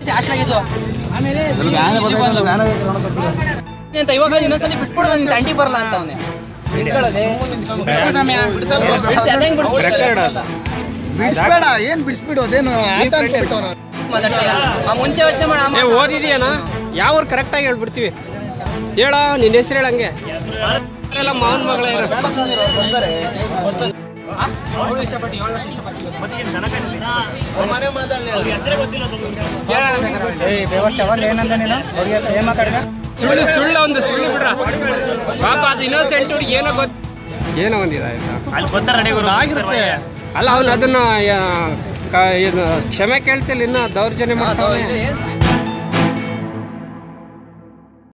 ಆಗಿದ್ದು ಆಮೇಲೆ ಅಂತ ಇವಾಗ ಇನ್ನೊಂದ್ಸಲಿ ಬಿಟ್ಬಿಡು ನಿನ್ ದಂಡಿ ಬರಲ್ಲ ಅಂತ ಅವನೇ ಬಿಡಿಸ್ಬೇಡ ಏನ್ ಬಿಡಿಸ್ಬಿಡು ಅದೇನು ಆತ ಅನ್ಬಿಟ್ಟು ಅವ್ನು. ಆ ಮುಂಚೆ ಯೋಚನೆ ಮಾಡ ಏ ಓದಿದೀಯನ ಯಾವ ಊರು ಕರೆಕ್ಟಾಗಿ ಹೇಳ್ಬಿಡ್ತೀವಿ ಹೇಳ ನಿನ್ನ ಹೆಸರು ಹೇಳಂಗೆ ಎಲ್ಲ ಮಾವನ ಮಗಳೇ ಇರೋ ಸುಳ್ಳು ಸುಳ್ಳು ಒಂದು ಸುಳ್ಳು ಬಿಡ್ರ ಪಾಪ ಅದು ಇನ್ನೋಸೆಂಟ್ ಹುಡುಗಿ ಏನೋ ಗೊತ್ತ ಏನೋ ಒಂದಿದೆ ಆಯ್ತಾ ಆಗಿರುತ್ತೆ ಅಲ್ಲ ಅವನು ಅದನ್ನ ಯಾ- ಕ- ಏನು ಕ್ಷಮೆ ಕೇಳ್ತಿಲ್ಲ ಇನ್ನ ದೌರ್ಜನ್ಯ ಮಾಡ್ತಾನೆ